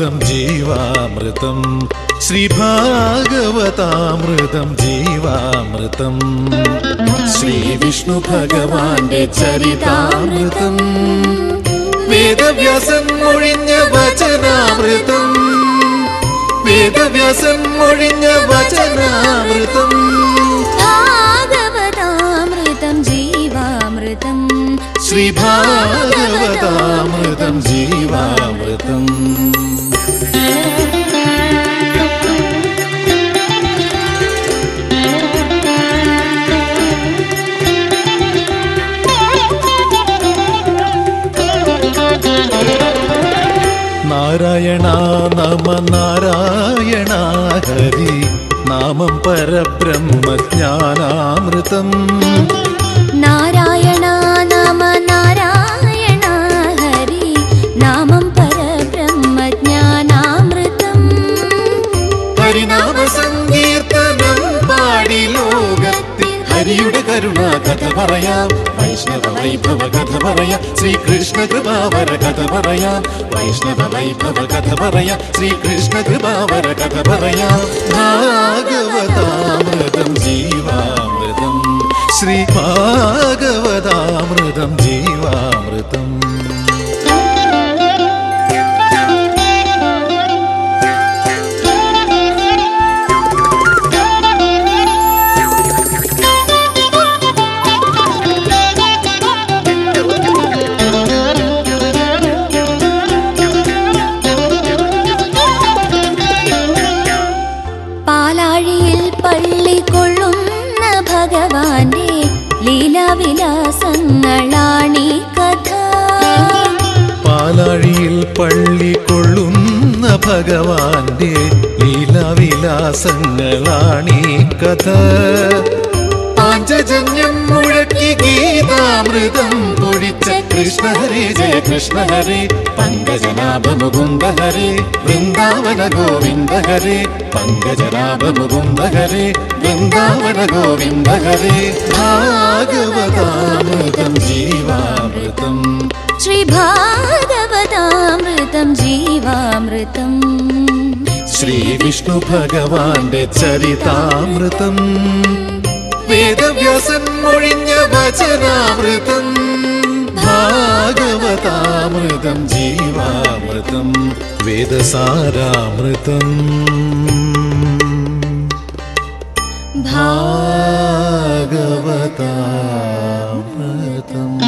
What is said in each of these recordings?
ശ്രീഭാഗവതാമൃതം ജീവാമൃതം ശ്രീഭാഗവതാമൃതം ജീവാമൃതം ശ്രീവിഷ്ണു ഭഗവാന്റെ ചരിതാമൃതം വേദവ്യാസൻ മൊഴിഞ്ഞ വചനാമൃതം വേദവ്യാസൻ മൊഴിഞ്ഞ വചനാമൃതം ഭാഗവതാമൃതം ജീവാമൃതം ശ്രീഭാഗവതാമൃതം ജീവാമൃതം നാരായണ നമ നാരായണ ഹരി നാമം പരബ്രഹ്മജ്ഞാനാമൃതം നാരായണ നാമ നാരായണ ഹരി നാമം പരബ്രഹ്മജ്ഞാനാമൃതം ഹരിനാമ സങ്കീർത്തനം പാടി ലോകത്തിൽ ഹരിയുടെ കരുണ കഥ പറയാം വൈഷ്ണവ വൈഭവ കഥ പറയാം ശ്രീകൃഷ്ണ കൃപാവര കഥ പറയാം വൈഷ്ണവ വൈഭവ കഥ പറയാം ശ്രീകൃഷ്ണ കൃപാവര കഥ പറയാം ഭാഗവതാമൃതം ജീവാമൃതം ശ്രീ ഭാഗവതാമൃതം ജീവാമൃതം പാലാഴിയിൽ പള്ളി കൊള്ളുന്ന ഭഗവാന്റെ ലീലാവിലാസങ്ങളാണീ കഥ പാലാഴിയിൽ പള്ളി കൊള്ളുന്ന ഭഗവാന്റെ ലീലാവിലാസങ്ങളാണീ കഥ പാഞ്ചജന്യം മുഴക്കി ഗീതാമൃതം പൊഴിച്ച കൃഷ്ണ ഹരേ ജയ കൃഷ്ണ ഹരേ പങ്കജനാഭ മുകുന്ദ ഹരേ വൃന്ദാവന ഗോവിന്ദ ഹരേ പങ്കജനാഭ മുകുന്ദ ഹരേ വൃന്ദാവന ഗോവിന്ദ ഹരേ ഭാഗവതാമൃതം ജീവാമൃതം ശ്രീഭാഗവതാമൃതം ജീവാമൃതം ശ്രീവിഷ്ണു ഭഗവാന്റെ ചരിതാമൃതം വേദവ്യാസൻ മൊഴിഞ്ഞ വചനാമൃതം ഭാഗവതാമൃതം ജീവാമൃതം വേദസാരാമൃതം ഭാഗവതാമൃതം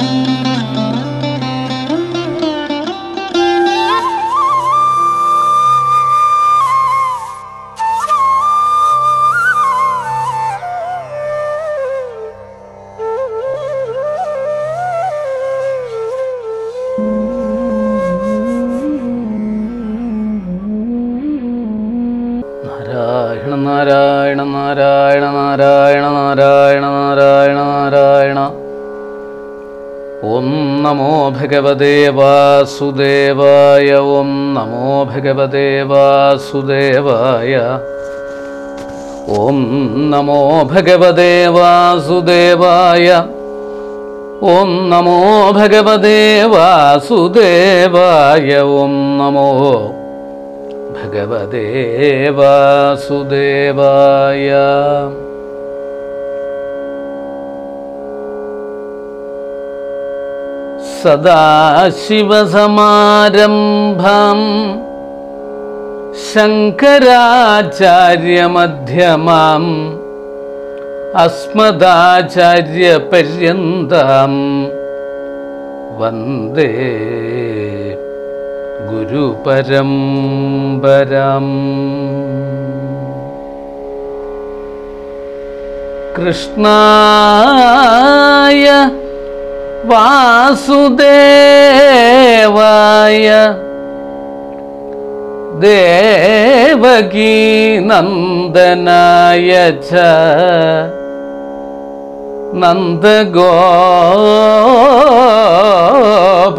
നാരായണ നാരായണ നാരായണ നാരായണ നാരായണ നാരായണ നാരായണ ഓം നമോ ഭഗവതേ വാസുദേവായ ഓം നമോ ഭഗവതേ വാസുദേവായ ഓം നമോ ഭഗവതേ വാസുദേവായ ഓം നമോ ഭഗവതേ വാസുദേവായ ഓം നമോ ഭഗവതേ വാസുദേവായ സദാശിവസമാരംഭം ശങ്കരാചാര്യമധ്യമാം അസ്മദാചാര്യപര്യന്താം വന്ദേ ഗുരുപരമ്പരം കൃഷ്ണായ വാസുദേവായ ദേവകീ നന്ദനായ ച നന്ദഗോപ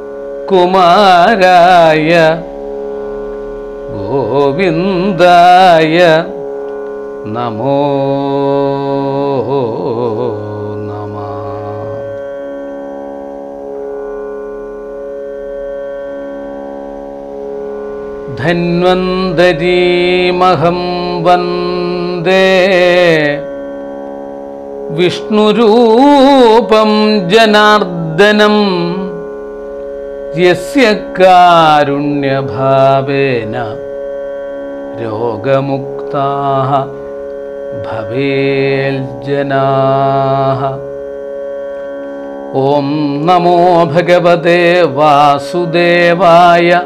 കുമാരായ ഗോവിന്ദായ നമോ നമ ധന്വന്തരീമഹം വന്ദേ വിഷ്ണുരൂപം ജനാർദ്ദനം യസ്യ കാരുണ്യഭാവേന രോഗമുക്താः ഭവേൽജനാः ഓം നമോ ഭഗവതേ വാസുദേവായ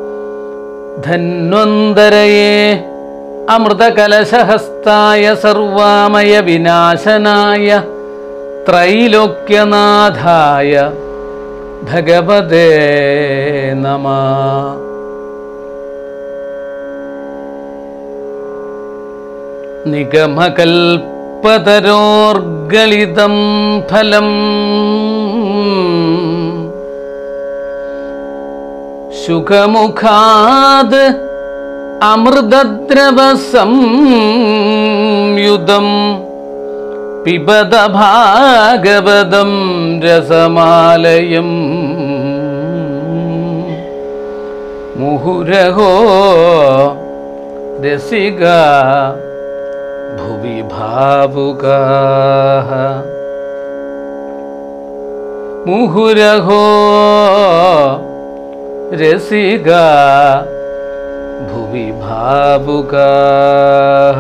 ധന്വന്തരയേ അമൃതകലശഹസ്തായ സർവാമയ വിനാശനായ ത്രൈലോക്യനാഥായ ഭഗവതേ നമ നിഗമകൽപ്പതരോർഗളിതം ഫലം സുഖമുഖാത് അമൃതദ്രവസംയുതം പിബത ഭാഗവതം രസമാലയം മുഹുരഹോ രസിക ഭുവി ഭാവുകാः മുഹുരഹോ രസിക ഭുവി ഭാവുകാः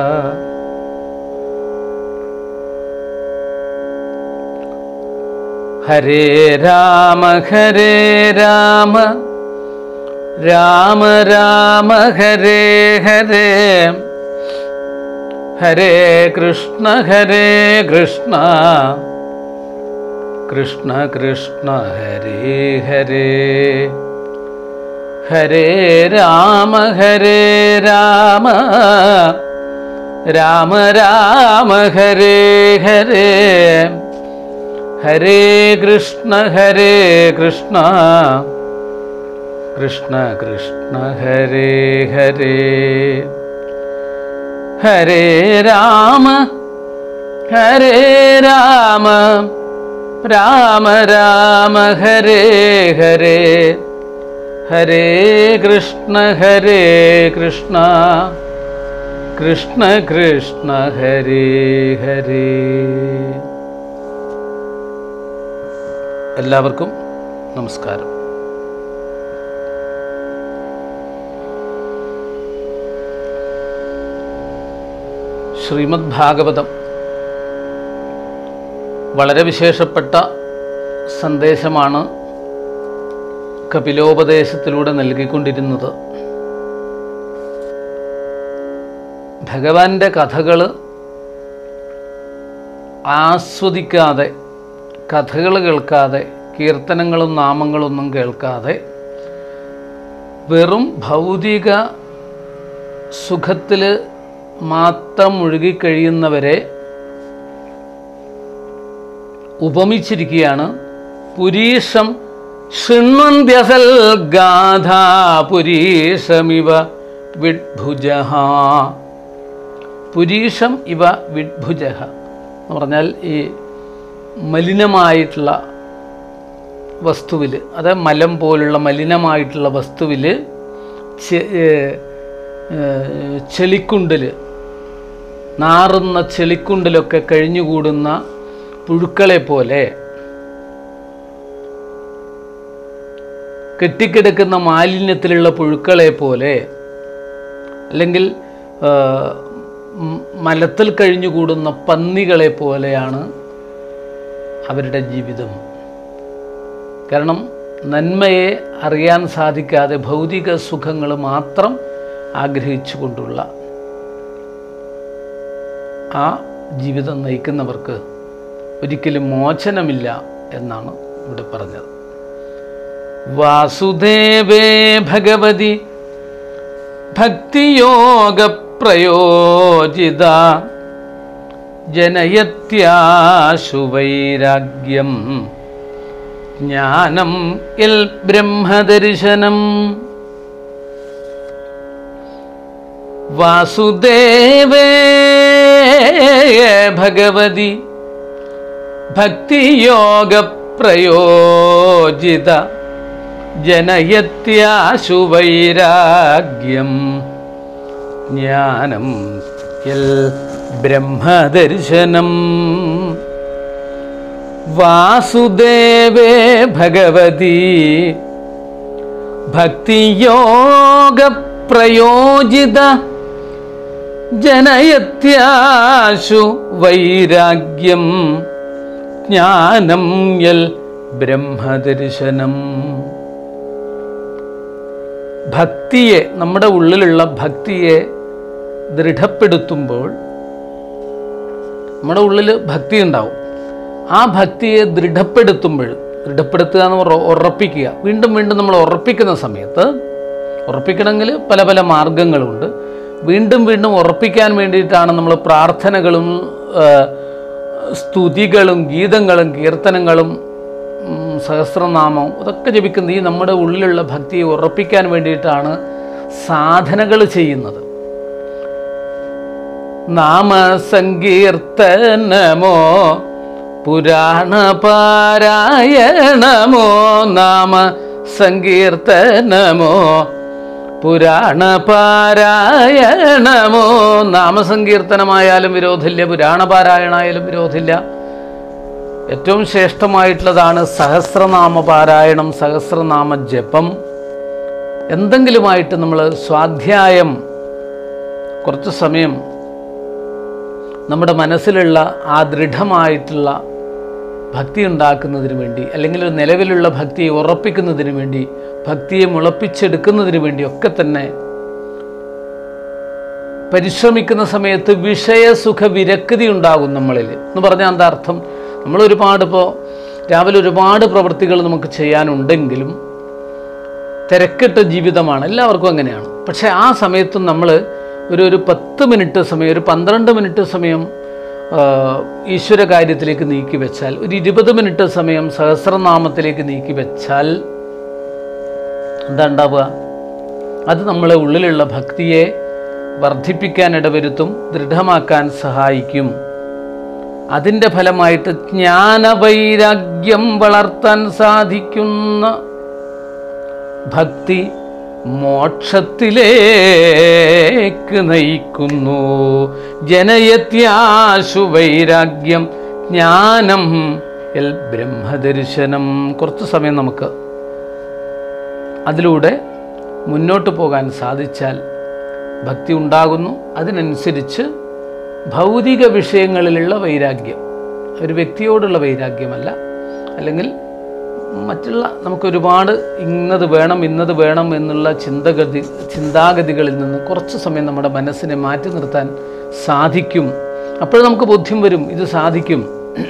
ഹരേ രാമ ഹരേ രാമ രാമ രാമ ഹരേ ഹരേ ഹരേ കൃഷ്ണ ഹരേ കൃഷ്ണ കൃഷ്ണ കൃഷ്ണ ഹരേ ഹരേ ഹരേ രാമ ഹരേ രാമ രാമ രാമ ഹരേ ഹരേ ഹരേ കൃഷ്ണ ഹരേ കൃഷ്ണ കൃഷ്ണ കൃഷ്ണ ഹരേ ഹരേ ഹരേ രാമ ഹരേ രാമ രാമ രാമ ഹരേ ഹരേ ഹരേ കൃഷ്ണ ഹരേ കൃഷ്ണ കൃഷ്ണ കൃഷ്ണ ഹരേ ഹരേ എല്ലാവർക്കും നമസ്കാരം ശ്രീമദ് ഭാഗവതം വളരെ വിശേഷപ്പെട്ട സന്ദേശമാണ് കപിലോപദേശത്തിലൂടെ നൽകിക്കൊണ്ടിരുന്നത് ഭഗവാന്റെ കഥകൾ ആസ്വദിക്കാതെ കഥകൾ കേൾക്കാതെ കീർത്തനങ്ങളും നാമങ്ങളൊന്നും കേൾക്കാതെ വെറും ഭൗതിക സുഖത്തിൽ മാത്രം മുഴുകിക്കഴിയുന്നവരെ ഉപമിച്ചിരിക്കുകയാണ് പുരീഷം ശൃണ്വന്ത്യസൽ ഗാഥ പുരീഷമിവ വിഡ്ഭുജ പുരീഷം ഇവ വിഡ്ഭുജ എന്ന് പറഞ്ഞാൽ ഈ മലിനമായിട്ടുള്ള വസ്തുവിൽ അത് മലം പോലുള്ള മലിനമായിട്ടുള്ള വസ്തുവിൽ ചെളിക്കുണ്ടിൽ നാറുന്ന ചെളിക്കുണ്ടിലൊക്കെ കഴിഞ്ഞുകൂടുന്ന പുഴുക്കളെ പോലെ കെട്ടിക്കിടക്കുന്ന മാലിന്യത്തിലുള്ള പുഴുക്കളെ പോലെ അല്ലെങ്കിൽ ആ, മ- മലത്തിൽ കഴിഞ്ഞുകൂടുന്ന പന്നികളെ പോലെയാണ് അവരുടെ ജീവിതം കാരണം നന്മയെ അറിയാൻ സാധിക്കാതെ ഭൗതിക സുഖങ്ങൾ മാത്രം ആഗ്രഹിച്ചുകൊണ്ടുള്ള ആ ജീവിതം നയിക്കുന്നവർക്ക് ഒരിക്കലും മോചനമില്ല എന്നാണ് ഇവിടെ പറഞ്ഞത് വാസുദേവേ ഭഗവതി ഭക്തിയോഗ പ്രയോജിത ജനയത്യാശു വൈരാഗ്യം ജ്ഞാനം ഇൽ ബ്രഹ്മദർശനം വാസുദേവേ ഭഗവതി ഭക്തിയോഗ പ്രയോജിത ജനയത്യാശു വൈരാഗ്യം ജ്ഞാനം യൽ ബ്രഹ്മദർശനം വാസുദേവേ ഭഗവതി ഭക്തിയോഗ പ്രയോജിത ജനയത്യാശു വൈരാഗ്യം ജ്ഞാനം യൽ ബ്രഹ്മദർശനം ഭക്തിയെ നമ്മുടെ ഉള്ളിലുള്ള ഭക്തിയെ ദൃഢപ്പെടുത്തുമ്പോൾ നമ്മുടെ ഉള്ളിൽ ഭക്തി ഉണ്ടാവും ആ ഭക്തിയെ ദൃഢപ്പെടുത്തുമ്പോൾ ദൃഢപ്പെടുത്തുക എന്ന് പറഞ്ഞാൽ ഉറപ്പിക്കുക വീണ്ടും വീണ്ടും നമ്മൾ ഉറപ്പിക്കുന്ന സമയത്ത് ഉറപ്പിക്കണമെങ്കിൽ പല പല മാർഗങ്ങളുണ്ട് വീണ്ടും വീണ്ടും ഉറപ്പിക്കാൻ വേണ്ടിയിട്ടാണ് നമ്മൾ പ്രാർത്ഥനകളും ആ, സ്തുതികളും ഗീതങ്ങളും കീർത്തനങ്ങളും ഉം, സഹസ്രനാമവും ഇതൊക്കെ ജപിക്കുന്നത് ഈ നമ്മുടെ ഉള്ളിലുള്ള ഭക്തിയെ ഉറപ്പിക്കാൻ വേണ്ടിയിട്ടാണ് സാധനകൾ ചെയ്യുന്നത് നാമസങ്കീർത്തനമോ പുരാണപാരായണമോ നാമ സങ്കീർത്തനമോ പുരാണപാരായണമോ നാമസങ്കീർത്തനമായാലും വിരോധമില്ല പുരാണപാരായണമായാലും വിരോധമില്ല ഏറ്റവും ശ്രേഷ്ഠമായിട്ടുള്ളതാണ് സഹസ്രനാമ പാരായണം സഹസ്രനാമ ജപം എന്തെങ്കിലുമായിട്ട് നമ്മൾ സ്വാധ്യായം കുറച്ച് സമയം നമ്മുടെ മനസ്സിലുള്ള ആ ദൃഢമായിട്ടുള്ള ഭക്തി ഉണ്ടാക്കുന്നതിന് വേണ്ടി അല്ലെങ്കിൽ ഒരു നിലവിലുള്ള ഭക്തിയെ ഉറപ്പിക്കുന്നതിന് വേണ്ടി ഭക്തിയെ മുളപ്പിച്ചെടുക്കുന്നതിന് വേണ്ടി ഒക്കെ തന്നെ പരിശ്രമിക്കുന്ന സമയത്ത് വിഷയസുഖ വിരക്തി ഉണ്ടാകും നമ്മളിൽ എന്ന് പറഞ്ഞാൽ എന്താ അർത്ഥം നമ്മൾ ഒരുപാട് ഇപ്പോൾ രാവിലെ ഒരുപാട് പ്രവൃത്തികൾ നമുക്ക് ചെയ്യാനുണ്ടെങ്കിലും തിരക്കിട്ട ജീവിതമാണ് എല്ലാവർക്കും അങ്ങനെയാണ് പക്ഷേ ആ സമയത്തും നമ്മൾ ഒരു ഒരു പത്ത് മിനിറ്റ് സമയം ഒരു പന്ത്രണ്ട് മിനിറ്റ് സമയം ആ, ഈശ്വര കാര്യത്തിലേക്ക് നീക്കി വെച്ചാൽ ഒരു ഇരുപത് മിനിറ്റ് സമയം സഹസ്രനാമത്തിലേക്ക് നീക്കി വെച്ചാൽ എന്താ ഉണ്ടാവുക അത് നമ്മളെ ഉള്ളിലുള്ള ഭക്തിയെ വർദ്ധിപ്പിക്കാൻ ഇടവരുത്തും ദൃഢമാക്കാൻ സഹായിക്കും അതിൻ്റെ ഫലമായിട്ട് ജ്ഞാനവൈരാഗ്യം വളർത്താൻ സാധിക്കുന്ന ഭക്തി മോക്ഷത്തിലേക്ക് നയിക്കുന്നു ജനയത്യാശു വൈരാഗ്യം ജ്ഞാനം എൽ ബ്രഹ്മദർശനം കുറച്ച് സമയം നമുക്ക് അതിലൂടെ മുന്നോട്ട് പോകാൻ സാധിച്ചാൽ ഭക്തി ഉണ്ടാകുന്നു അതിനനുസരിച്ച് ഭൗതിക വിഷയങ്ങളിലുള്ള വൈരാഗ്യം ഒരു വ്യക്തിയോടുള്ള വൈരാഗ്യമല്ല അല്ലെങ്കിൽ മറ്റുള്ള നമുക്കൊരുപാട് ഇന്നത് വേണം ഇന്നത് വേണം എന്നുള്ള ചിന്തഗതി ചിന്താഗതികളിൽ നിന്ന് കുറച്ച് സമയം നമ്മുടെ മനസ്സിനെ മാറ്റി നിർത്താൻ സാധിക്കും അപ്പോൾ നമുക്ക് ബോധ്യം വരും ഇത് സാധിക്കും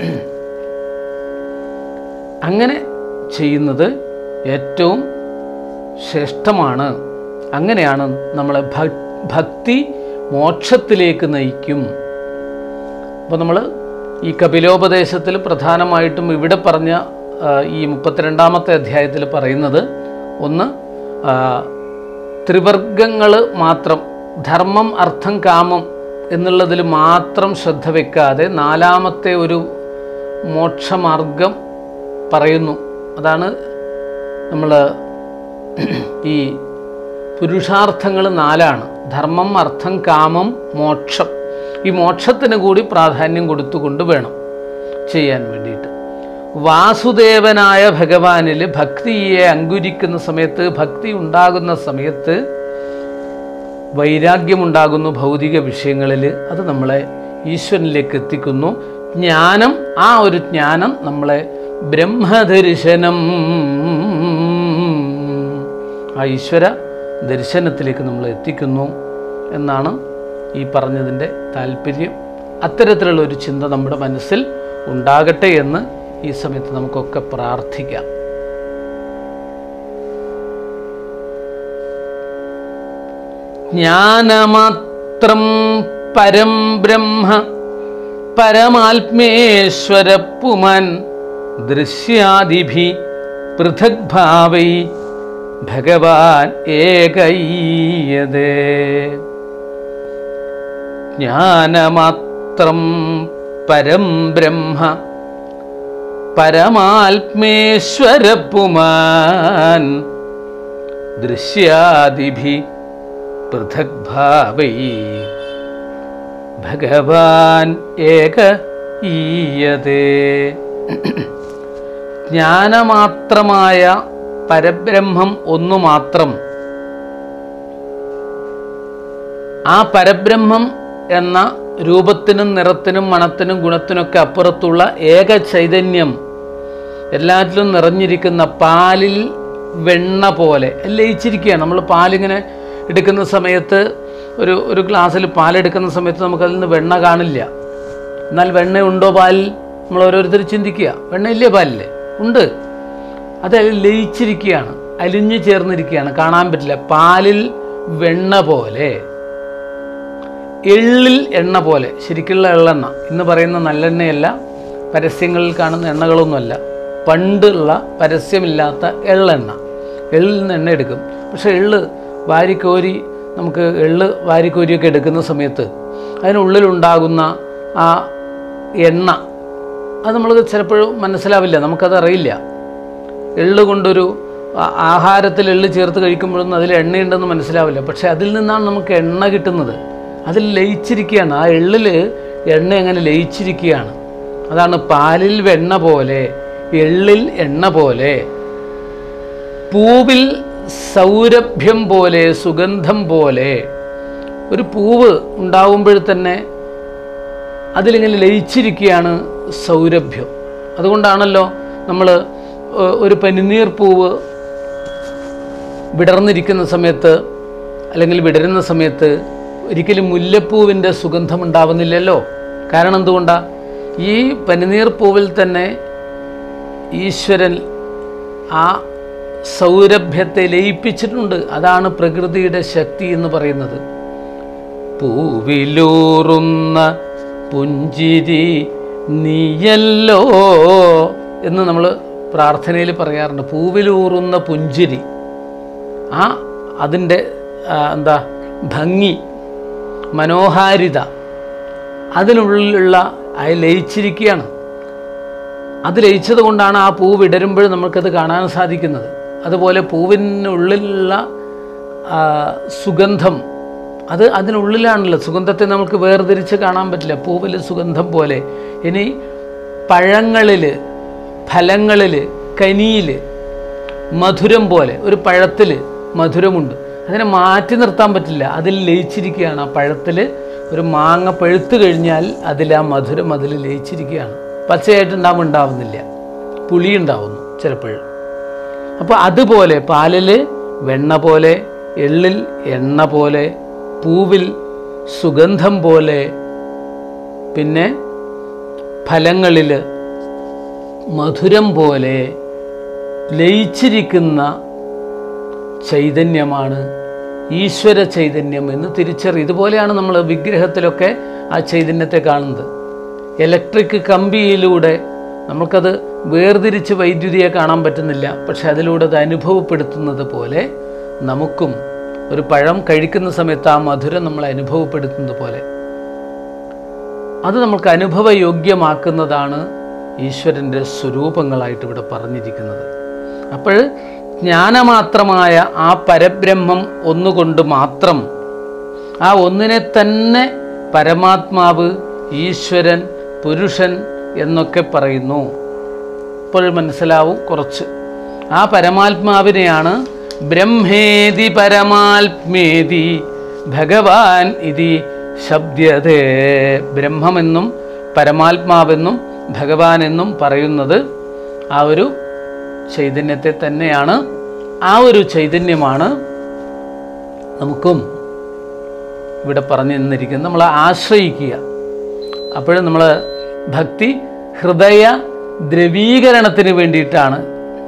അങ്ങനെ ചെയ്യുന്നത് ഏറ്റവും ശ്രേഷ്ഠമാണ് അങ്ങനെയാണ് നമ്മളെ ഭ- ഭക്തി മോക്ഷത്തിലേക്ക് നയിക്കും അപ്പോൾ നമ്മൾ ഈ കപിലോപദേശത്തിൽ പ്രധാനമായിട്ടും ഇവിടെ പറഞ്ഞ ആ, ഈ മുപ്പത്തിരണ്ടാമത്തെ അധ്യായത്തിൽ പറയുന്നത് ഒന്ന് ആ, ത്രിവർഗങ്ങൾ മാത്രം ധർമ്മം അർത്ഥം കാമം എന്നുള്ളതിൽ മാത്രം ശ്രദ്ധ വെക്കാതെ നാലാമത്തെ ഒരു മോക്ഷമാർഗം പറയുന്നു അതാണ് നമ്മൾ ഈ പുരുഷാർത്ഥങ്ങൾ നാലാണ് ധർമ്മം അർത്ഥം കാമം മോക്ഷം ഈ മോക്ഷത്തിന് കൂടി പ്രാധാന്യം കൊടുത്തുകൊണ്ട് വേണം ചെയ്യാൻ വേണ്ടിയിട്ട് വാസുദേവനായ ഭഗവാനിൽ ഭക്തിയെ അങ്കുരിക്കുന്ന സമയത്ത് ഭക്തി ഉണ്ടാകുന്ന സമയത്ത് വൈരാഗ്യമുണ്ടാകുന്നു ഭൗതിക വിഷയങ്ങളിൽ അത് നമ്മളെ ഈശ്വരനിലേക്ക് എത്തിക്കുന്നു ജ്ഞാനം ആ ഒരു ജ്ഞാനം നമ്മളെ ബ്രഹ്മദർശനം ആ ഈശ്വര ദർശനത്തിലേക്ക് നമ്മൾ എത്തിക്കുന്നു എന്നാണ് ഈ പറഞ്ഞതിൻ്റെ താല്പര്യം അത്തരത്തിലുള്ള ഒരു ചിന്ത നമ്മുടെ മനസ്സിൽ ഉണ്ടാകട്ടെ എന്ന് ഈ സമയത്ത് നമുക്കൊക്കെ പ്രാർത്ഥിക്കാം ജ്ഞാനമാത്രം പരം ബ്രഹ്മ പരമാത്മേശ്വര പുമൻ ദൃശ്യാദിഭി പൃഥക് ഭാവൈ ഭഗവാൻ ഏകയ്യതേ ജ്ഞാനമാത്രം പരം ബ്രഹ്മ പരമാത്മേശ്വര പുമാൻ ദൃശ്യാദിഭി പൃഥക് ഭാവൈ ഭഗവാൻ ഏക ഈയതേ ജ്ഞാനമാത്രമായ പരബ്രഹ്മം ഒന്നു മാത്രം ആ പരബ്രഹ്മം എന്ന രൂപത്തിനും നിറത്തിനും മണത്തിനും ഗുണത്തിനൊക്കെ അപ്പുറത്തുള്ള ഏക ചൈതന്യം എല്ലാറ്റിലും നിറഞ്ഞിരിക്കുന്ന പാലിൽ വെണ്ണ പോലെ ലയിച്ചിരിക്കുകയാണ് നമ്മൾ പാലിങ്ങനെ എടുക്കുന്ന സമയത്ത് ഒരു ഒരു ഗ്ലാസ്സിൽ പാലെടുക്കുന്ന സമയത്ത് നമുക്കതിൽ നിന്ന് വെണ്ണ കാണില്ല എന്നാൽ വെണ്ണ ഉണ്ടോ പാലിൽ നമ്മൾ ഓരോരുത്തർ ചിന്തിക്കുക വെണ്ണയില്ലേ പാലില്ലേ ഉണ്ട് അത് അതിൽ ലയിച്ചിരിക്കുകയാണ് അലിഞ്ഞു ചേർന്നിരിക്കുകയാണ് കാണാൻ പറ്റില്ല പാലിൽ വെണ്ണ പോലെ എള്ളിൽ എണ്ണ പോലെ ശരിക്കുള്ള എള്ളെണ്ണ ഇന്ന് പറയുന്ന നല്ലെണ്ണയല്ല പരസ്യങ്ങളിൽ കാണുന്ന എണ്ണകളൊന്നുമല്ല പണ്ടുള്ള പരസ്യമില്ലാത്ത എള്ളെണ്ണ എള്ളിൽ നിന്ന് എണ്ണ എടുക്കും പക്ഷേ എള്ള് വാരിക്കോരി നമുക്ക് എള്ള് വാരിക്കോരിയൊക്കെ എടുക്കുന്ന സമയത്ത് അതിനുള്ളിലുണ്ടാകുന്ന ആ എണ്ണ അത് നമ്മൾ ചിലപ്പോഴും മനസ്സിലാവില്ല നമുക്കത് അറിയില്ല എള്ള് കൊണ്ടൊരു ആ- ആഹാരത്തിൽ എള്ള് ചേർത്ത് കഴിക്കുമ്പോഴൊന്നും അതിൽ എണ്ണയുണ്ടെന്ന് മനസ്സിലാവില്ല പക്ഷെ അതിൽ നിന്നാണ് നമുക്ക് എണ്ണ കിട്ടുന്നത് അതിൽ ലയിച്ചിരിക്കുകയാണ് ആ എള്ളിൽ എണ്ണ എങ്ങനെ ലയിച്ചിരിക്കുകയാണ് അതാണ് പാലിൽ വെണ്ണ പോലെ എള്ളിൽ എണ്ണ പോലെ പൂവിൽ സൗരഭ്യം പോലെ സുഗന്ധം പോലെ ഒരു പൂവ് ഉണ്ടാവുമ്പോൾ തന്നെ അതിലിങ്ങനെ ലയിച്ചിരിക്കുകയാണ് സൗരഭ്യം അതുകൊണ്ടാണല്ലോ നമ്മൾ ഒരു പനിനീർ പൂവ് വിടർന്നിരിക്കുന്ന സമയത്ത് അല്ലെങ്കിൽ വിടരുന്ന സമയത്ത് ഒരിക്കലും മുല്ലപ്പൂവിൻ്റെ സുഗന്ധം ഉണ്ടാവുന്നില്ലല്ലോ കാരണം എന്തുകൊണ്ടാണ് ഈ പനിനീർ പൂവിൽ തന്നെ ഈശ്വരൻ ആ സൗരഭ്യത്തെ ലയിപ്പിച്ചിട്ടുണ്ട് അതാണ് പ്രകൃതിയുടെ ശക്തി എന്ന് പറയുന്നത് പൂവിലൂറുന്ന പുഞ്ചിരി നീയല്ലോ എന്ന് നമ്മൾ പ്രാർത്ഥനയിൽ പറയാറുണ്ട് പൂവിലൂറുന്ന പുഞ്ചിരി ആ അതിൻ്റെ ആ, എന്താ ഭംഗി മനോഹാരിത അതിനുള്ളിലുള്ള അത് ലയിച്ചിരിക്കുകയാണ് അത് ലയിച്ചത് കൊണ്ടാണ് ആ പൂ വിടരുമ്പോൾ നമുക്കത് കാണാൻ സാധിക്കുന്നത് അതുപോലെ പൂവിനുള്ളിലുള്ള ആ, സുഗന്ധം അത് അതിനുള്ളിലാണല്ലോ സുഗന്ധത്തെ നമുക്ക് വേർതിരിച്ച് കാണാൻ പറ്റില്ല പൂവിൽ സുഗന്ധം പോലെ ഇനി പഴങ്ങളിൽ ഫലങ്ങളിൽ കനിയിൽ മധുരം പോലെ ഒരു പഴത്തിൽ മധുരമുണ്ട് അതിനെ മാറ്റി നിർത്താൻ പറ്റില്ല അതിൽ ലയിച്ചിരിക്കുകയാണ് ആ പഴത്തിൽ ഒരു മാങ്ങ പഴുത്ത് കഴിഞ്ഞാൽ അതിൽ ആ മധുരം അതിൽ ലയിച്ചിരിക്കുകയാണ് പച്ചയായിട്ടുണ്ടാകുമ്പോൾ ഉണ്ടാവുന്നില്ല പുളി ഉണ്ടാവുന്നു ചിലപ്പോഴും അപ്പോൾ അതുപോലെ പാലിൽ വെണ്ണ പോലെ എള്ളിൽ എണ്ണ പോലെ പൂവിൽ സുഗന്ധം പോലെ പിന്നെ ഫലങ്ങളിൽ മധുരം പോലെ ലയിച്ചിരിക്കുന്ന ചൈതന്യമാണ് ഈശ്വര ചൈതന്യം എന്ന് തിരിച്ചറി ഇതുപോലെയാണ് നമ്മൾ വിഗ്രഹത്തിലൊക്കെ ആ ചൈതന്യത്തെ കാണുന്നത് ഇലക്ട്രിക് കമ്പിയിലൂടെ നമുക്കത് വേർതിരിച്ച് വൈദ്യുതിയെ കാണാൻ പറ്റുന്നില്ല പക്ഷെ അതിലൂടെ അത് അനുഭവപ്പെടുത്തുന്നത് പോലെ നമുക്കും ഒരു പഴം കഴിക്കുന്ന സമയത്ത് ആ മധുരം നമ്മൾ അനുഭവപ്പെടുത്തുന്നത് പോലെ അത് നമുക്ക് അനുഭവയോഗ്യമാക്കുന്നതാണ് ഈശ്വരൻ്റെ സ്വരൂപങ്ങളായിട്ട് ഇവിടെ പറഞ്ഞിരിക്കുന്നത് അപ്പോൾ ജ്ഞാനമാത്രമായ ആ പരബ്രഹ്മം ഒന്നുകൊണ്ട് മാത്രം ആ ഒന്നിനെ തന്നെ പരമാത്മാവ് ഈശ്വരൻ പുരുഷൻ എന്നൊക്കെ പറയുന്നു ഇപ്പോൾ മനസ്സിലാവും കുറച്ച് ആ പരമാത്മാവിനെയാണ് ബ്രഹ്മേതി പരമാത്മേതി ഭഗവാൻ ഇതി ശബ്ദതേ ബ്രഹ്മമെന്നും പരമാത്മാവെന്നും ഭഗവാൻ എന്നും പറയുന്നത് ആ ഒരു ചൈതന്യത്തെ തന്നെയാണ് ആ ഒരു ചൈതന്യമാണ് നമുക്കും ഇവിടെ പറഞ്ഞു തന്നിരിക്കുന്നത് നമ്മൾ ആശ്രയിക്കുക അപ്പോഴും നമ്മൾ ഭക്തി ഹൃദയ ദ്രവീകരണത്തിന് വേണ്ടിയിട്ടാണ്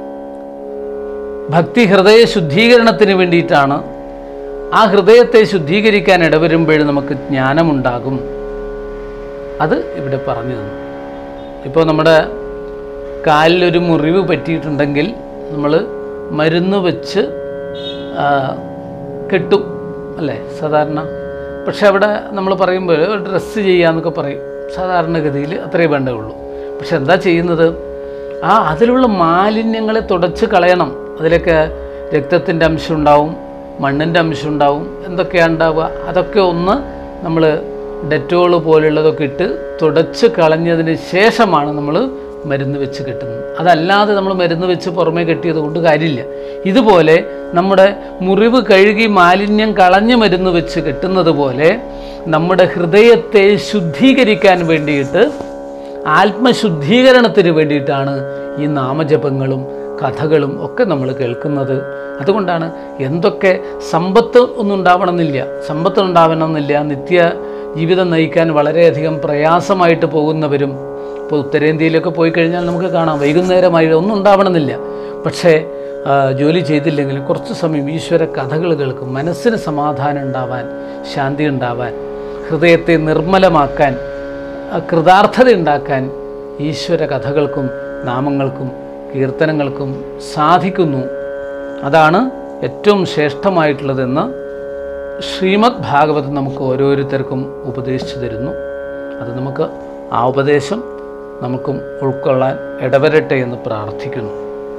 ഭക്തി ഹൃദയ ശുദ്ധീകരണത്തിന് വേണ്ടിയിട്ടാണ് ആ ഹൃദയത്തെ ശുദ്ധീകരിക്കാൻ ഇടവരുമ്പോൾ നമുക്ക് ജ്ഞാനമുണ്ടാകും അത് ഇവിടെ പറഞ്ഞു തന്നു ഇപ്പോൾ നമ്മുടെ കാലിലൊരു മുറിവ് പറ്റിയിട്ടുണ്ടെങ്കിൽ നമ്മൾ മരുന്ന് വെച്ച് ആ, കെട്ടും അല്ലേ സാധാരണ പക്ഷെ അവിടെ നമ്മൾ പറയുമ്പോൾ ഡ്രസ്സ് ചെയ്യാന്നൊക്കെ പറയും സാധാരണഗതിയിൽ അത്രേ വേണ്ടേ ഉള്ളൂ പക്ഷെ എന്താ ചെയ്യുന്നത് ആ അതിലുള്ള മാലിന്യങ്ങളെ തുടച്ച് കളയണം അതിലൊക്കെ രക്തത്തിൻ്റെ അംശം ഉണ്ടാവും മണ്ണിൻ്റെ അംശം ഉണ്ടാവും എന്തൊക്കെയാണ് ഉണ്ടാവുക അതൊക്കെ ഒന്ന് നമ്മൾ ഡെറ്റോൾ പോലുള്ളതൊക്കെ ഇട്ട് തുടച്ച് കളഞ്ഞതിന് ശേഷമാണ് നമ്മൾ മരുന്ന് വെച്ച് കെട്ടുന്നത് അതല്ലാതെ നമ്മൾ മരുന്ന് വെച്ച് പുറമേ കെട്ടിയത് കൊണ്ട് കാര്യമില്ല ഇതുപോലെ നമ്മുടെ മുറിവ് കഴുകി മാലിന്യം കളഞ്ഞ് മരുന്ന് വെച്ച് കെട്ടുന്നത് പോലെ നമ്മുടെ ഹൃദയത്തെ ശുദ്ധീകരിക്കാൻ വേണ്ടിയിട്ട് ആത്മശുദ്ധീകരണത്തിന് വേണ്ടിയിട്ടാണ് ഈ നാമജപങ്ങളും കഥകളും ഒക്കെ നമ്മൾ കേൾക്കുന്നത് അതുകൊണ്ടാണ് എന്തൊക്കെ സമ്പത്ത് ഒന്നും ഉണ്ടാവണമെന്നില്ല സമ്പത്ത് ഉണ്ടാവണമെന്നില്ല നിത്യ ജീവിതം നയിക്കാൻ വളരെയധികം പ്രയാസമായിട്ട് പോകുന്നവരും ഇപ്പോൾ ഉത്തരേന്ത്യയിലൊക്കെ പോയി കഴിഞ്ഞാൽ നമുക്ക് കാണാം വൈകുന്നേരമായി ഒന്നും ഉണ്ടാവണമെന്നില്ല പക്ഷേ ആ, ജോലി ചെയ്തില്ലെങ്കിലും കുറച്ച് സമയം ഈശ്വര കഥകൾ കേൾക്കും മനസ്സിന് സമാധാനം ഉണ്ടാവാൻ ശാന്തി ഉണ്ടാവാൻ ഹൃദയത്തെ നിർമ്മലമാക്കാൻ ആ കൃതാർത്ഥത ഉണ്ടാക്കാൻ ഈശ്വര കഥകൾക്കും നാമങ്ങൾക്കും കീർത്തനങ്ങൾക്കും സാധിക്കുന്നു അതാണ് ഏറ്റവും ശ്രേഷ്ഠമായിട്ടുള്ളതെന്ന് ശ്രീമദ് ഭാഗവതം നമുക്ക് ഓരോരുത്തർക്കും ഉപദേശിച്ചു തരുന്നു അത് നമുക്ക് ആ ഉപദേശം നമുക്കും ഉൾക്കൊള്ളാൻ ഇടവരട്ടെ എന്ന് പ്രാർത്ഥിക്കുന്നു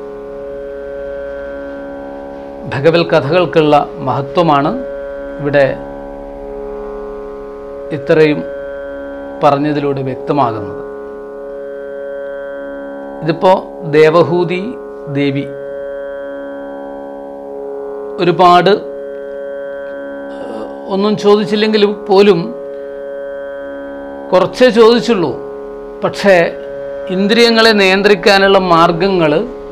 ഭഗവത് കഥകൾക്കുള്ള മഹത്വമാണ് ഇവിടെ ഇത്രയും പറഞ്ഞതിലൂടെ വ്യക്തമാകുന്നത് ഇതിപ്പോൾ ദേവഹൂതി ദേവി ഒരുപാട് ഏഹ്, ഒന്നും ചോദിച്ചില്ലെങ്കിൽ പോലും കുറച്ചേ ചോദിച്ചുള്ളൂ പക്ഷേ ഇന്ദ്രിയങ്ങളെ നിയന്ത്രിക്കാനുള്ള മാർഗങ്ങൾ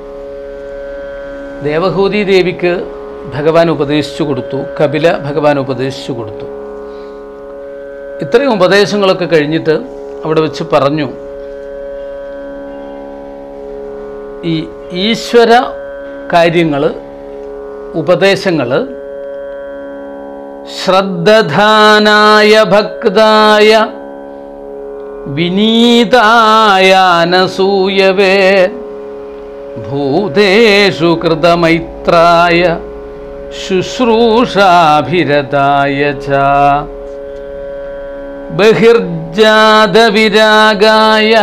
ദേവഹൂതി ദേവിക്ക് ഭഗവാൻ ഉപദേശിച്ചു കൊടുത്തു കപില ഭഗവാൻ ഉപദേശിച്ചു കൊടുത്തു ഇത്രയും ഉപദേശങ്ങളൊക്കെ കഴിഞ്ഞിട്ട് അവിടെ വെച്ച് പറഞ്ഞു ഈ ഈശ്വര കാര്യങ്ങൾ ഉപദേശങ്ങൾ ശ്രദ്ധധാനായ ഭക്തായ വിനീതായാനസൂയവേ ഭൂതേഷു കൃതമൈത്രായ ശുശ്രൂഷാഭിരതായ ച ബഹിർജാതവിരാഗായ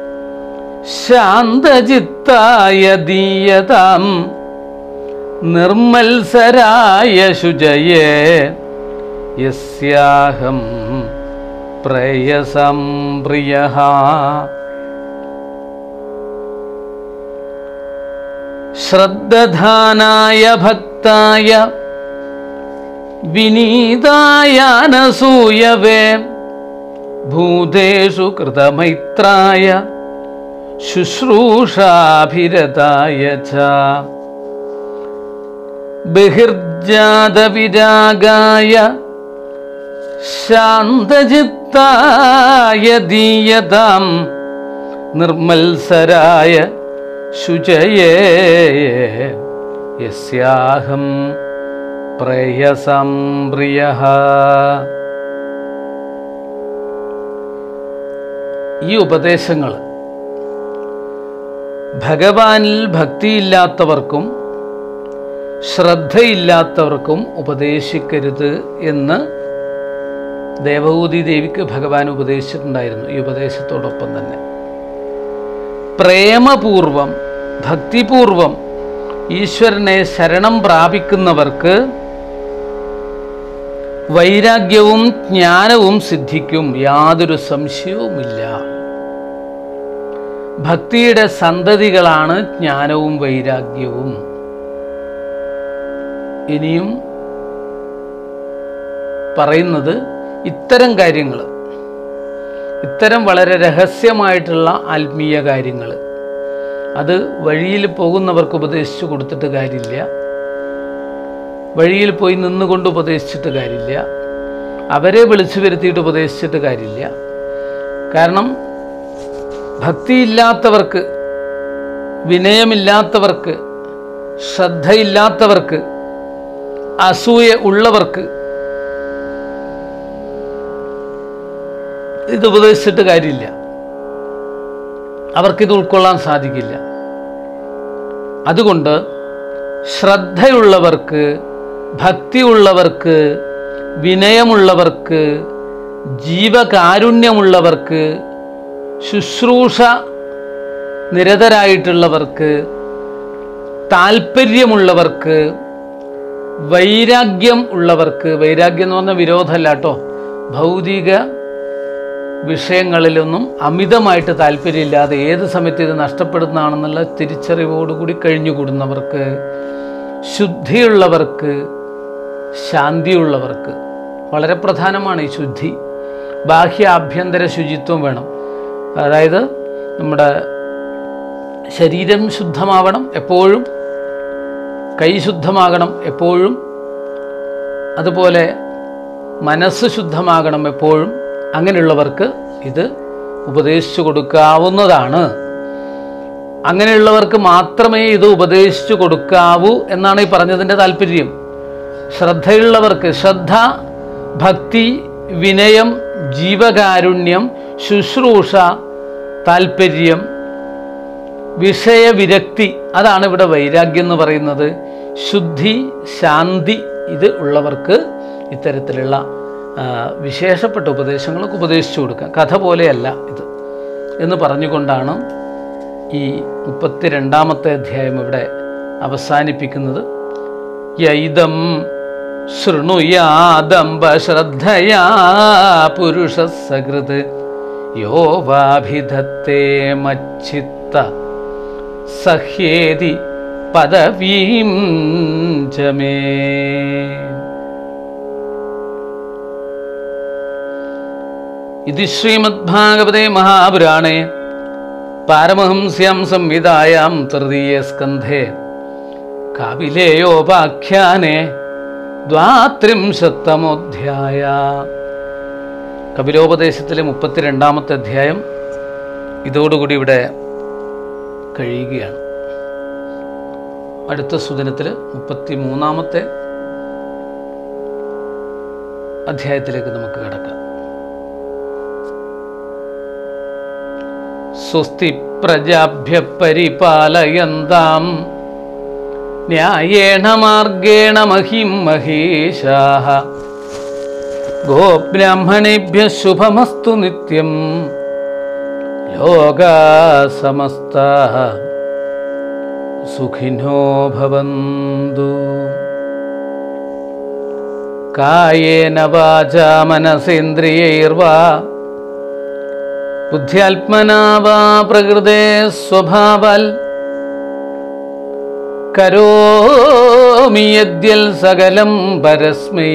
ശാന്തചിത്തായ ദീയതാം നിർമ്മത്സരായ ശുചയേ യസ്യാഹം പ്രയസം പ്രിയ ശ്രദ്ധധാനായ ഭക്തായ വിനീതായാനസൂയവേ ഭൂതേഷു കൃതമൈത്രായ ശുശ്രൂഷാഭിരതായ ച ബഹിർജാതവിരാഗായ ശാന്തചിത്തായ ദീയതാം നിർമ്മത്സരായ ശുചയേ യസ്യാഹം പ്രയസം പ്രിയ ഈ ഉപദേശങ്ങൾ ഭഗവാനിൽ ഭക്തിയില്ലാത്തവർക്കും ശ്രദ്ധയില്ലാത്തവർക്കും ഉപദേശിക്കരുത് എന്ന് ദേവഭൂതി ദേവിക്ക് ഭഗവാൻ ഉപദേശിച്ചിട്ടുണ്ടായിരുന്നു ഈ ഉപദേശത്തോടൊപ്പം തന്നെ പ്രേമപൂർവം ഭക്തിപൂർവം ഈശ്വരനെ ശരണം പ്രാപിക്കുന്നവർക്ക് വൈരാഗ്യവും ജ്ഞാനവും സിദ്ധിക്കും യാതൊരു സംശയവുമില്ല ഭക്തിയുടെ സന്തതികളാണ് ജ്ഞാനവും വൈരാഗ്യവും ഇനിയും പറയുന്നത് ഇത്തരം കാര്യങ്ങൾ ഇത്തരം വളരെ രഹസ്യമായിട്ടുള്ള ആത്മീയ കാര്യങ്ങൾ അത് വഴിയിൽ പോകുന്നവർക്ക് ഉപദേശിച്ചു കൊടുത്തിട്ട് കാര്യമില്ല വഴിയിൽ പോയി നിന്നുകൊണ്ട് ഉപദേശിച്ചിട്ട് കാര്യമില്ല അവരെ വിളിച്ചു വരുത്തിയിട്ട് ഉപദേശിച്ചിട്ട് കാര്യമില്ല കാരണം ഭക്തിയില്ലാത്തവർക്ക് വിനയമില്ലാത്തവർക്ക് ശ്രദ്ധയില്ലാത്തവർക്ക് അസൂയ ഉള്ളവർക്ക് ഇത് ഉപദേശിച്ചിട്ട് കാര്യമില്ല അവർക്കിത് ഉൾക്കൊള്ളാൻ സാധിക്കില്ല അതുകൊണ്ട് ശ്രദ്ധയുള്ളവർക്ക് ഭക്തിയുള്ളവർക്ക് വിനയമുള്ളവർക്ക് ജീവകാരുണ്യമുള്ളവർക്ക് ശുശ്രൂഷ നിരതരായിട്ടുള്ളവർക്ക് താല്പര്യമുള്ളവർക്ക് വൈരാഗ്യം ഉള്ളവർക്ക് വൈരാഗ്യം എന്ന് പറഞ്ഞ വിരോധമല്ല കേട്ടോ ഭൗതിക വിഷയങ്ങളിലൊന്നും അമിതമായിട്ട് താല്പര്യമില്ലാതെ ഏത് സമയത്ത് ഇത് നഷ്ടപ്പെടുന്നതാണെന്നുള്ള തിരിച്ചറിവോടുകൂടി കഴിഞ്ഞുകൂടുന്നവർക്ക് ശുദ്ധിയുള്ളവർക്ക് ശാന്തിയുള്ളവർക്ക് വളരെ പ്രധാനമാണ് ഈ ശുദ്ധി ബാഹ്യ ആഭ്യന്തര ശുചിത്വം വേണം അതായത് നമ്മുടെ ശരീരം ശുദ്ധമാവണം എപ്പോഴും കൈ ശുദ്ധമാകണം എപ്പോഴും അതുപോലെ മനസ്സ് ശുദ്ധമാകണം എപ്പോഴും അങ്ങനെയുള്ളവർക്ക് ഇത് ഉപദേശിച്ചു കൊടുക്കാവുന്നതാണ് അങ്ങനെയുള്ളവർക്ക് മാത്രമേ ഇത് ഉപദേശിച്ചു കൊടുക്കാവൂ എന്നാണ് ഈ പറഞ്ഞതിൻ്റെ താല്പര്യം ശ്രദ്ധയുള്ളവർക്ക് ശ്രദ്ധ ഭക്തി വിനയം ജീവകാരുണ്യം ശുശ്രൂഷ താല്പര്യം വിഷയവിരക്തി അതാണ് ഇവിടെ വൈരാഗ്യം എന്ന് പറയുന്നത് ശുദ്ധി ശാന്തി ഇത് ഉള്ളവർക്ക് ഇത്തരത്തിലുള്ള ആ, വിശേഷപ്പെട്ട ഉപദേശങ്ങളൊക്കെ ഉപദേശിച്ചു കൊടുക്കുക കഥ പോലെയല്ല ഇത് എന്ന് പറഞ്ഞുകൊണ്ടാണ് ഈ മുപ്പത്തിരണ്ടാമത്തെ അധ്യായം ഇവിടെ അവസാനിപ്പിക്കുന്നത് യൈദം ശൃണുയാദംബ ശ്രദ്ധയാ പുരുഷ സകൃത് യോ വാഭിധത്തെ മച്ചിത്ത സഹ്യേതി പദവീം ച മേ ഇത് ശ്രീമദ്ഭാഗവതേ മഹാപുരാണേ പാരമഹംസ്യാം സംവിധായാം തൃതീയ സ്കന്ധേ കാപിലേയോപാഖ്യാനെ ദ്വാത്രിംശത്തമോധ്യായ കപിലോപദേശത്തിലെ മുപ്പത്തിരണ്ടാമത്തെ അധ്യായം ഇതോടുകൂടി ഇവിടെ കഴിയുകയാണ് അടുത്ത സുദിനത്തിൽ മുപ്പത്തി മൂന്നാമത്തെ അധ്യായത്തിലേക്ക് നമുക്ക് കിടക്കാം സ്വസ്തി പ്രജാഭ്യ പരിപാലയന്താം ന്യായേണ മാർഗേണ മഹിം മഹേശാः ഗോബ്രാഹ്മണേഭ്യ ശുഭമസ്തു നിത്യം ലോകാ സമസ്താः സുഖിനോ ഭവന്തു കായേന വാചാ മനസേന്ദ്രിയൈർവാ ബുദ്ധ്യാത്മനാ വാ പ്രകൃതേ സ്വഭാവാൽ കരോമി യദ്യൽ സകലം പരസ്മൈ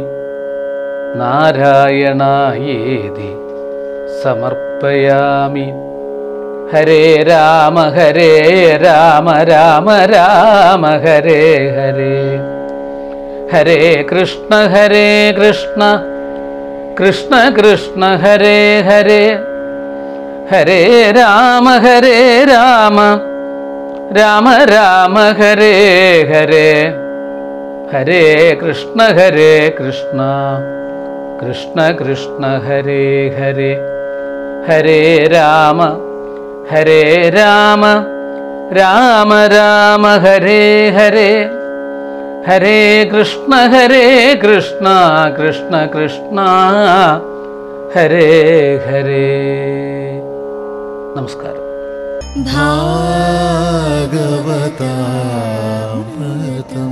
നാരായണായേതി സമർപ്പയാമി ഹരേ രാമ ഹരേ രാമ രാമ രാമ ഹരേ ഹരേ ഹരേ കൃഷ്ണ ഹരേ കൃഷ്ണ കൃഷ്ണ കൃഷ്ണ ഹരേ ഹരേ ഹരേ രാമ ഹരേ രാമ രാമ രാമ ഹരേ ഹരേ ഹരേ കൃഷ്ണ ഹരേ കൃഷ്ണ കൃഷ്ണ കൃഷ്ണ ഹരേ ഹരേ ഹരേ രാമ ഹരേ രാമ രാമ രാമ ഹരേ ഹരേ ഹരേ കൃഷ്ണ ഹരേ കൃഷ്ണ കൃഷ്ണ കൃഷ്ണ ഹരേ ഹരേ നമസ്കാരം ഭാഗവതാമൃതം